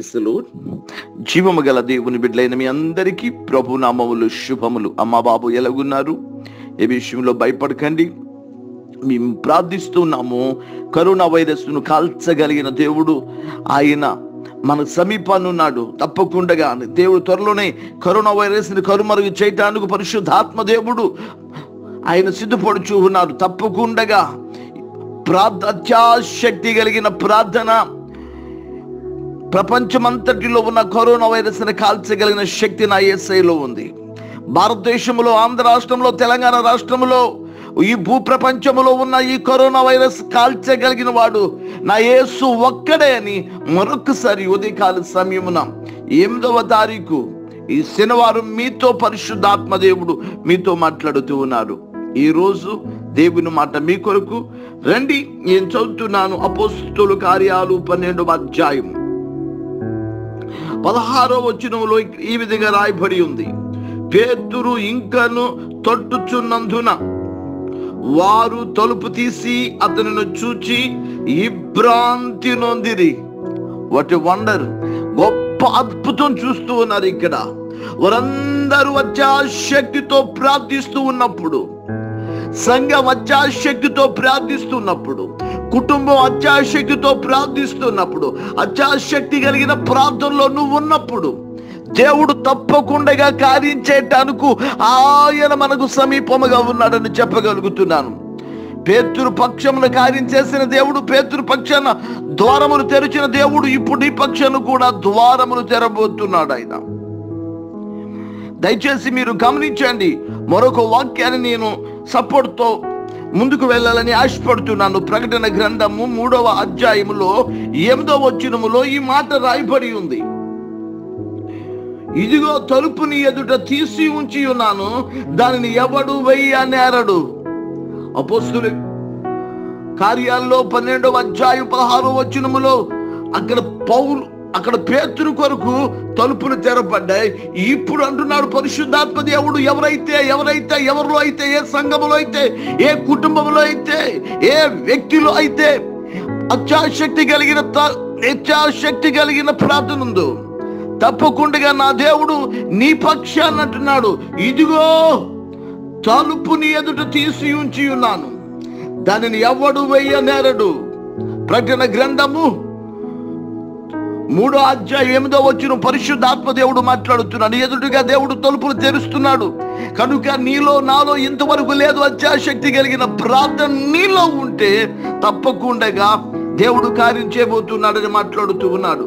ప్రైస్లు జీవము గల దేవుని బిడ్డలైన మీ అందరికీ ప్రభు నామములు శుభములు అమ్మా బాబు ఎలాగున్నారు ఏ విషయంలో భయపడకండి మేము ప్రార్థిస్తున్నాము కరోనా వైరస్ను కాల్చగలిగిన దేవుడు ఆయన మన సమీపానున్నాడు తప్పకుండా దేవుడు త్వరలోనే కరోనా వైరస్ని కరుమరుగు చేయటానికి పరిశుద్ధాత్మ దేవుడు ఆయన సిద్ధపడుచు ఉన్నారు తప్పకుండా ప్రార్థ అత్యాశక్తి కలిగిన ప్రార్థన ప్రపంచమంతటిలో ఉన్న కరోనా వైరస్ ని కాల్చగలిగిన శక్తి నా ఏసైలో ఉంది భారతదేశంలో ఆంధ్ర రాష్ట్రంలో తెలంగాణ రాష్ట్రంలో ఈ భూ ప్రపంచంలో ఉన్న ఈ కరోనా వైరస్ కాల్చగలిగిన వాడు నా యేసు ఒక్కడే అని మరొకసారి ఉదయకాల సమయమున ఎనిమిదవ తారీఖు ఈ శనివారం మీతో పరిశుద్ధాత్మ దేవుడు మీతో మాట్లాడుతూ ఉన్నారు ఈ రోజు దేవుని మాట మీ కొరకు రండి నేను చదువుతున్నాను అపోస్తుల కార్యాలు పన్నెండవ అధ్యాయం పదహారో వచనంలో ఈ విధంగా రాయబడి ఉంది పేతురు ఇంకను తొట్టుచున్నందున వారు తలుపు తీసి అతనిని చూచి ఇబ్రాంతి నొందిరి వాటి వండర్ గొప్ప అద్భుతం చూస్తూ ఉన్నారు ఇక్కడ వారందరూ వచ్చాశక్తితో ప్రార్థిస్తూ ఉన్నప్పుడు సంఘం అత్యాశక్తితో ప్రార్థిస్తున్నప్పుడు కుటుంబం అత్యాశక్తితో ప్రార్థిస్తున్నప్పుడు అత్యాశక్తి కలిగిన ప్రార్థనలో నువ్వు ఉన్నప్పుడు దేవుడు తప్పకుండా కార్యం చేయటానికి ఆయన మనకు సమీపముగా ఉన్నాడని చెప్పగలుగుతున్నాను పేతురు పక్షమున కార్యం చేసిన దేవుడు పేతురు పక్షాన ద్వారములు తెరిచిన దేవుడు ఇప్పుడు ఈ పక్షాన కూడా ద్వారములు తెరబోతున్నాడు ఆయన దయచేసి మీరు గమనించండి మరొక వాక్యాన్ని నేను సపోర్ట్తో ముందుకు వెళ్ళాలని ఆశపడుతున్నాను ప్రకటన గ్రంథము మూడవ అధ్యాయములో ఎనిమిదవ వచనములో ఈ మాట రాయబడి ఉంది ఇదిగో తలుపుని ఎదుట తీసి ఉంచి ఉన్నాను దానిని ఎవడు వెయ్య నేరడు అపోస్తులు కార్యాల్లో పన్నెండవ అధ్యాయం పదహారో వచనములో అక్కడ పౌలు అక్కడ పేతురు కొరకు తలుపులు తెరపడ్డాయి ఇప్పుడు అంటున్నాడు పరిశుద్ధాత్మ దేవుడు ఎవరైతే ఎవరైతే ఎవరిలో అయితే ఏ సంఘములో అయితే ఏ కుటుంబంలో అయితే ఏ వ్యక్తిలో అయితే అత్యాశక్తి కలిగిన త- ఇచ్ఛాశక్తి కలిగిన ప్రార్థన ఉందో తప్పకుండా నా దేవుడు నీ పక్షాన్ని అంటున్నాడు ఇదిగో తలుపుని ఎదుట తీసి ఉంచి ఉన్నాను దానిని ఎవడు వెయ్య నేరడు ప్రకటన గ్రంథము మూడో అధ్యాయం ఎనిమిదో వచ్చిన పరిశుద్ధాత్మ దేవుడు మాట్లాడుతున్నాడు ఎదుటిగా దేవుడు తలుపులు తెరుస్తున్నాడు కనుక నీలో నాలో ఇంతవరకు లేదు అత్యాశక్తి కలిగిన ప్రార్థన నీలో ఉంటే తప్పకుండా దేవుడు కార్యం చేయబోతున్నాడని మాట్లాడుతూ ఉన్నాడు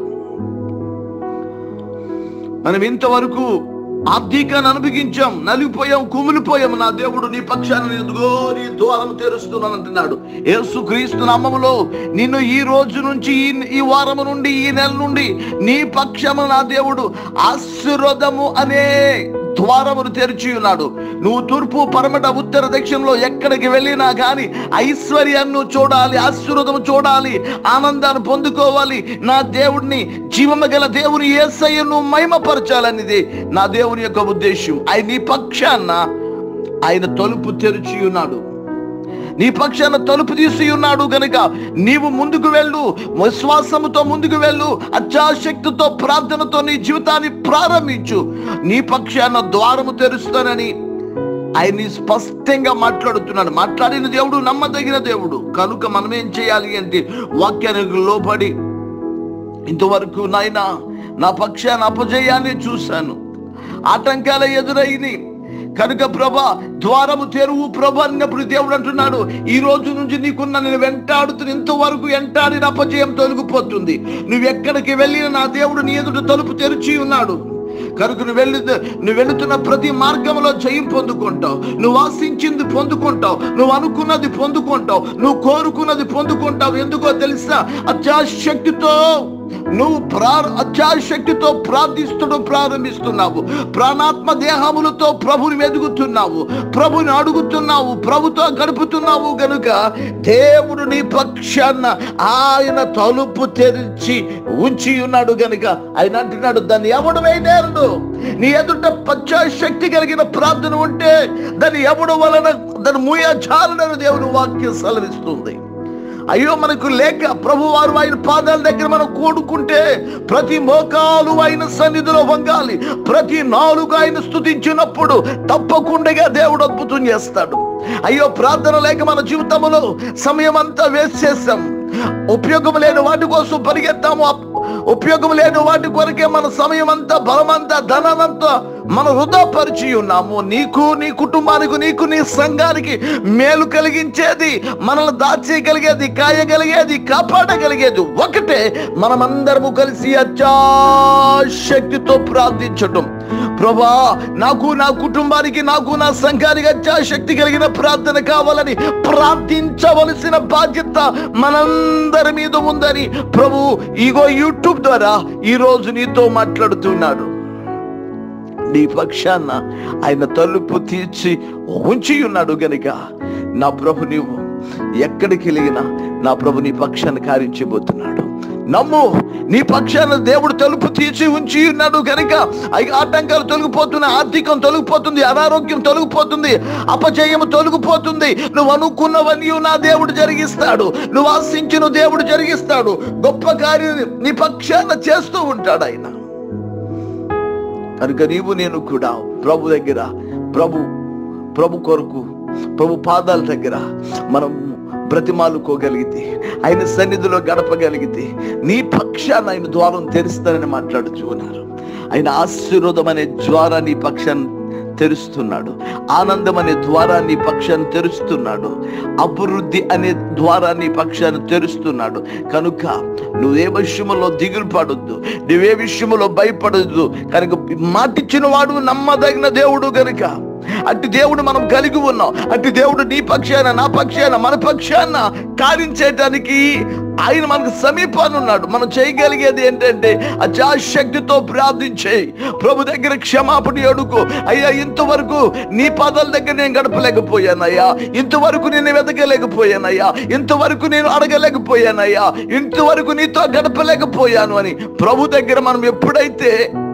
మనం ఇంతవరకు ఆర్థికాన్ని అనుభవించాం నలిగిపోయాం కుమిలిపోయాం నా దేవుడు నీ పక్షాన్ని ఎదుగో నీ ద్వారం తెరుస్తున్నాను అంటున్నాడు యేసు క్రీస్తు నామములో నిన్ను ఈ రోజు నుంచి ఈ ఈ వారము నుండి ఈ నెల నుండి నీ పక్షము నా దేవుడు ఆశీర్వాదము అనే ద్వారమును తెరిచి ఉన్నాడు నువ్వు తూర్పు పరమట ఉత్తర దక్షిణంలో ఎక్కడికి వెళ్ళినా కానీ ఐశ్వర్యాన్ని చూడాలి ఆశీర్వాదం చూడాలి ఆనందాన్ని పొందుకోవాలి నా దేవుడిని జీవము గల దేవుని ఏసయ్యను మహిమపరచాలనేది నా దేవుని యొక్క ఉద్దేశం ఆయన నీ పక్షాన ఆయన తలుపు తెరిచి ఉన్నాడు నీ పక్షాన తలుపు తీసి ఉన్నాడు గనుక నీవు ముందుకు వెళ్ళు విశ్వాసముతో ముందుకు వెళ్ళు అత్యాశక్తితో ప్రార్థనతో నీ జీవితాన్ని ప్రారంభించు నీ పక్షాన ద్వారము తెరుస్తానని ఆయన్ని స్పష్టంగా మాట్లాడుతున్నాడు మాట్లాడిన దేవుడు నమ్మదగిన దేవుడు కనుక మనం ఏం చేయాలి అంటే వాక్యానికి లోబడి ఇంతవరకు నాయన నా పక్షాన అపజయాన్ని చూశాను ఆటంకాల ఎదురైంది కనుక ప్రభా ద్వారము తెరువు ప్రభా అన్నప్పుడు దేవుడు అంటున్నాడు ఈ రోజు నుంచి నీకున్న నేను వెంటాడుతున్న ఇంతవరకు వెంటాడిన అపజయం తొలగిపోతుంది నువ్వు ఎక్కడికి వెళ్ళిన నా దేవుడు నీ ఎదుట తలుపు తెరిచి ఉన్నాడు కనుక నువ్వు వెళ్ళి నువ్వు వెళుతున్న ప్రతి మార్గంలో జయం పొందుకుంటావు నువ్వు ఆశించింది పొందుకుంటావు నువ్వు అనుకున్నది పొందుకుంటావు నువ్వు కోరుకున్నది పొందుకుంటావు ఎందుకో తెలుసా అత్యాశక్తితో నువ్వు ప్రా అత్యాశక్తితో ప్రార్థిస్తడం ప్రారంభిస్తున్నావు ప్రాణాత్మ దేహములతో ప్రభుని వెతుకుతున్నావు ప్రభుని అడుగుతున్నావు ప్రభుతో గడుపుతున్నావు గనుక దేవుడు నీ పక్షాన ఆయన తలుపు తెరిచి ఉంచి ఉన్నాడు గనుక ఆయన అంటున్నాడు దాన్ని ఎవడు వేయనేరుడు నీ ఎదుట పచ్చాశక్తి కలిగిన ప్రార్థన ఉంటే దాన్ని ఎవడు వలన దాన్ని మూయ చాలని దేవుని వాక్యం సెలవిస్తుంది అయ్యో మనకు లేక ప్రభు వారు ఆయన పాదాల దగ్గర మనం కూడుకుంటే ప్రతి మోకాలు ఆయన సన్నిధిలో వంగాలి ప్రతి నాలుగు ఆయన స్తుతించినప్పుడు తప్పకుండా దేవుడు అద్భుతం చేస్తాడు అయ్యో ప్రార్థన లేక మన జీవితంలో సమయం అంతా వేస్ట్ చేస్తాం ఉపయోగం లేని వాటి కోసం పరిగెత్తాము అప్- ఉపయోగం లేని వాటి కొరకే మన సమయం అంతా బలమంతా ధనమంతా మన వృధా పరిచి ఉన్నాము నీకు నీ కుటుంబానికి నీకు నీ సంఘానికి మేలు కలిగించేది మనల్ని దాచేయగలిగేది కాయగలిగేది కాపాడగలిగేది ఒకటే మనమందరము కలిసి అత్యాశక్తితో ప్రార్థించటం ప్రభా నాకు నా కుటుంబానికి నాకు నా సంఘానికి అత్యాశక్తి కలిగిన ప్రార్థన కావాలని ప్రార్థించవలసిన బాధ్యత మనందరి మీద ఉందని ప్రభు ఇగో యూట్యూబ్ ద్వారా ఈ రోజు నీతో మాట్లాడుతున్నాడు నీ పక్షాన ఆయన తలుపు తీర్చి ఉంచి ఉన్నాడు గనుక నా ప్రభు నీవు ఎక్కడికి వెళ్ళినా నా ప్రభు నీ పక్షాన్ని కార్యించబోతున్నాడు నమ్ము నీ పక్షాన దేవుడు తలుపు తీర్చి ఉంచి ఉన్నాడు కనుక అయి ఆటంకాలు తొలగిపోతున్నాయి ఆర్థికం తొలగిపోతుంది అనారోగ్యం తొలగిపోతుంది అపజయం తొలగిపోతుంది నువ్వు అనుకున్నవన్నీ నా దేవుడు జరిగిస్తాడు నువ్వు ఆశించిన దేవుడు జరిగిస్తాడు గొప్ప కార్యం నీ పక్షాన చేస్తూ ఉంటాడు ఆయన కనుక నీవు నేను కూడా ప్రభు దగ్గర ప్రభు ప్రభు కొరకు ప్రభు పాదాల దగ్గర మనం బ్రతిమాలుకోగలిగితే ఆయన సన్నిధిలో గడపగలిగితే నీ పక్షాన్ని ఆయన ద్వారం తెరుస్తానని మాట్లాడుతూ ఉన్నారు ఆయన ఆశీర్వాదం అనే ద్వారా నీ పక్షాన్ని తెరుస్తున్నాడు ఆనందం అనే ద్వారాన్ని పక్షాన్ని తెరుస్తున్నాడు అభివృద్ధి అనే ద్వారాన్ని పక్షాన్ని తెరుస్తున్నాడు కనుక నువ్వే విషయంలో దిగులు పడొద్దు నువ్వే విషయంలో భయపడొద్దు కనుక మాటిచ్చిన వాడు నమ్మదగిన దేవుడు కనుక అట్టి దేవుడు మనం కలిగి ఉన్నాం అట్టి దేవుడు నీ పక్షాన నా పక్షాన మన పక్షాన కార్యం చేయటానికి ఆయన మనకు సమీపాన్ని ఉన్నాడు మనం చేయగలిగేది ఏంటంటే అత్యాశక్తితో ప్రార్థించే ప్రభు దగ్గర క్షమాపణ అడుగు అయ్యా ఇంతవరకు నీ పదాల దగ్గర నేను గడపలేకపోయానయ్యా ఇంతవరకు నేను వెతకలేకపోయానయ్యా ఇంతవరకు నేను అడగలేకపోయానయ్యా ఇంతవరకు నీతో గడపలేకపోయాను అని ప్రభు దగ్గర మనం ఎప్పుడైతే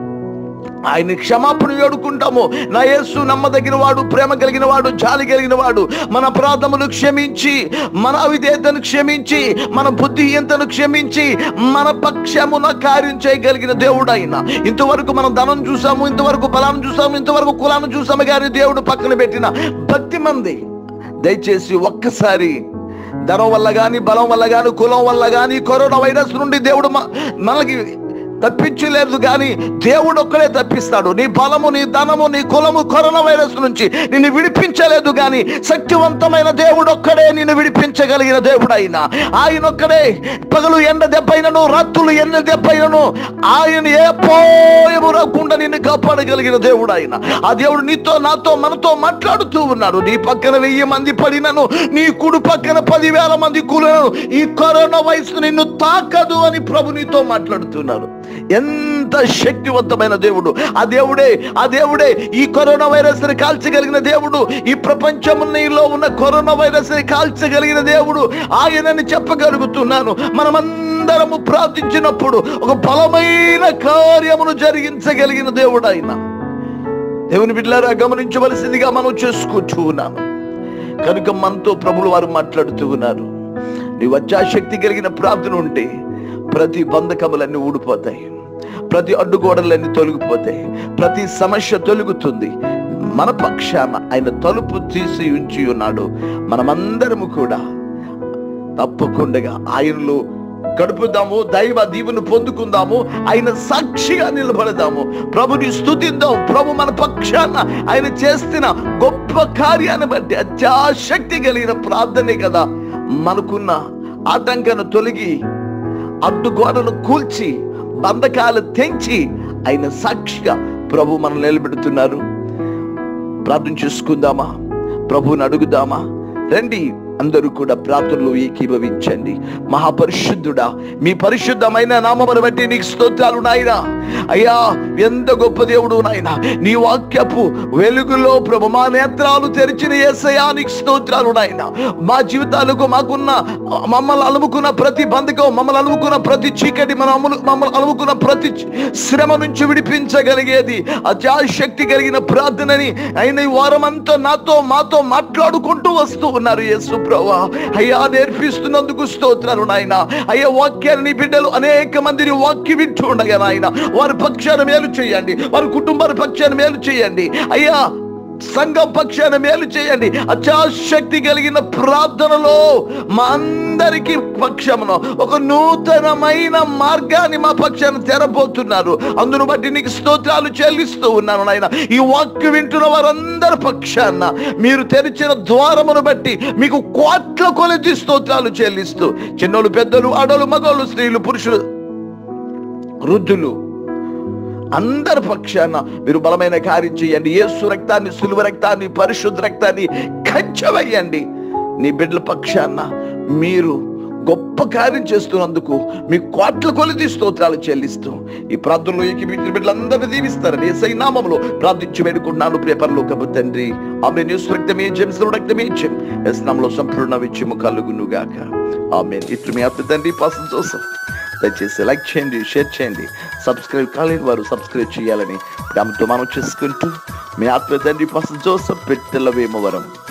ఆయన క్షమాపణ వేడుకుంటాము నా యేసు నమ్మదగిన వాడు ప్రేమ కలిగిన వాడు జాలి కలిగిన వాడు మన అపరాధములు క్షమించి మన అవిధేయతను క్షమించి మన బుద్ధిహీనతను క్షమించి మన పక్షమున కార్యం చేయగలిగిన దేవుడు ఆయన ఇంతవరకు మనం ధనం చూసాము ఇంతవరకు బలాన్ని చూసాము ఇంతవరకు కులాన్ని చూసాము కానీ దేవుడు పక్కన పెట్టిన భక్తి మంది దయచేసి ఒక్కసారి ధనం వల్ల కానీ బలం వల్ల కానీ కులం వల్ల కానీ కరోనా వైరస్ నుండి దేవుడు మ- మనకి తప్పించలేదు కానీ దేవుడు ఒక్కడే తప్పిస్తాడు నీ బలము నీ ధనము నీ కులము కరోనా వైరస్ నుంచి నిన్ను విడిపించలేదు కానీ శక్తివంతమైన దేవుడు ఒక్కడే నిన్ను విడిపించగలిగిన దేవుడు ఆయన ఆయన ఒక్కడే పగలు ఎండ దెబ్బైనను రాత్రులు ఎండ దెబ్బైనను ఆయన ఏ పోయము రాకుండా నిన్ను కాపాడగలిగిన దేవుడు ఆయన ఆ దేవుడు నీతో నాతో మనతో మాట్లాడుతూ ఉన్నాడు నీ పక్కన వెయ్యి మంది పడినను నీ కుడి పక్కన పదివేల మంది కూలను ఈ కరోనా వైరస్ నిన్ను తాకదు అని ప్రభు నీతో మాట్లాడుతున్నారు ఎంత శక్తివంతమైన దేవుడు ఆ దేవుడే ఆ దేవుడే ఈ కరోనా వైరస్ ని కాల్చగలిగిన దేవుడు ఈ ప్రపంచంలో ఉన్న కరోనా వైరస్ ని కాల్చగలిగిన దేవుడు ఆయనని చెప్పగలుగుతున్నాను మనమందరము ప్రార్థించినప్పుడు ఒక బలమైన కార్యమును జరిగించగలిగిన దేవుడు ఆయన దేవుని బిడ్డలారా గమనించవలసిందిగా మనం చేసుకుంటూ ఉన్నాము కనుక మనతో ప్రభులు వారు మాట్లాడుతూ ఉన్నారు నీ వచ్చాశక్తి కలిగిన ప్రార్థన ఉంటే ప్రతి బంధకములన్నీ ఊడిపోతాయి ప్రతి అడ్డుగోడలన్నీ తొలగిపోతాయి ప్రతి సమస్య తొలగుతుంది మన పక్షాన ఆయన తలుపు తీసి ఉంచి ఉన్నాడు మనమందరము కూడా తప్పకుండా ఆయనలో గడుపుదాము దైవ దీవును పొందుకుందాము ఆయన సాక్షిగా నిలబడదాము ప్రభుని స్తుతిద్దాం ప్రభు మన పక్షాన ఆయన చేస్తున్న గొప్ప కార్యాన్ని బట్టి అత్యాశక్తి కలిగిన ప్రార్థనే కదా మనకున్న ఆటంకాన్ని తొలగి అడ్డుగోడను కూల్చి బంధకాలు తెంచి ఆయన సాక్షిగా ప్రభు మనం నిలబెడుతున్నారు ప్రార్థన చేసుకుందామా ప్రభువుని అడుగుదామా రండి అందరూ కూడా ప్రార్థనలు ఏకీభవించండి మహాపరిశుద్ధుడా మీ పరిశుద్ధమైన నామమును బట్టి నీకు స్తోత్రాలు నాయనా అయ్యా ఎంత గొప్ప దేవుడు నాయన నీ వాక్యపు వెలుగులో ప్రభు మా నేత్రాలు తెరిచిన ఏసయా నీకు స్తోత్రాలు నాయన మా జీవితాలకు మాకున్న మమ్మల్ని అలుముకున్న ప్రతి బంధకం మమ్మల్ని అలుముకున్న ప్రతి చీకటి మన అమ్ములు మమ్మల్ని అలుముకున్న ప్రతి శ్రమ నుంచి విడిపించగలిగేది అత్యాశక్తి కలిగిన ప్రార్థనని అయిన ఈ వారం అంతా నాతో మాతో మాట్లాడుకుంటూ వస్తూ ఉన్నారు యేసు ప్రభా అయ్యా నేర్పిస్తున్నందుకు స్తోత్రాలు నాయన అయ్యా వాక్యాన్ని నీ బిడ్డలు అనేక మందిని వాక్యం వింటూ ఉండగా నాయన వారి పక్షాన మేలు చేయండి వారి కుటుంబాల పక్షాన మేలు చేయండి అయ్యా సంఘం పక్షాన మేలు చేయండి అత్యాశక్తి కలిగిన ప్రార్థనలో మా అందరికి పక్షమును ఒక నూతనమైన మార్గాన్ని మా పక్షాన తెరబోతున్నారు అందును బట్టి నీకు స్తోత్రాలు చెల్లిస్తూ ఉన్నాను నాయన ఈ వాక్యం వింటున్న వారందరి పక్షాన మీరు తెరిచిన ద్వారమును బట్టి మీకు కోట్ల కొలది స్తోత్రాలు చెల్లిస్తూ చిన్నోళ్ళు పెద్దలు ఆడోళ్ళు మగోళ్ళు స్త్రీలు పురుషులు వృద్ధులు అందరి పక్షాన మీరు బలమైన కార్యం చేయండి యేసు రక్తాన్ని సులువ రక్తాన్ని పరిశుద్ధ రక్తాన్ని కంచవేయండి నీ బిడ్డల పక్షాన మీరు గొప్ప కార్యం చేస్తున్నందుకు మీ కోట్ల కొలిది స్తోత్రాలు చెల్లిస్తూ ఈ ప్రార్థనలో ఏకీపించిన బిడ్డలందరినీ దీవిస్తారని ఏసై నామంలో ప్రార్థించి వేడుకున్నాను పేపర్లో కబు తండ్రి ఆమె న్యూస్ రక్తమే జెమ్స్ రక్తమే జెమ్ ఎస్ నామలో సంపూర్ణ విచ్యము కలుగునుగాక ఆమె ఇట్లు మీ అత్త తండ్రి పాసం జోసఫ్ దయచేసి లైక్ చేయండి షేర్ చేయండి సబ్స్క్రైబ్ కాలేని వారు సబ్స్క్రైబ్ చేయాలని ప్రేమతో మనం చేసుకుంటూ మీ ఆత్మ తండ్రి పాసం జోసఫ్ పెట్టెల వేమవరం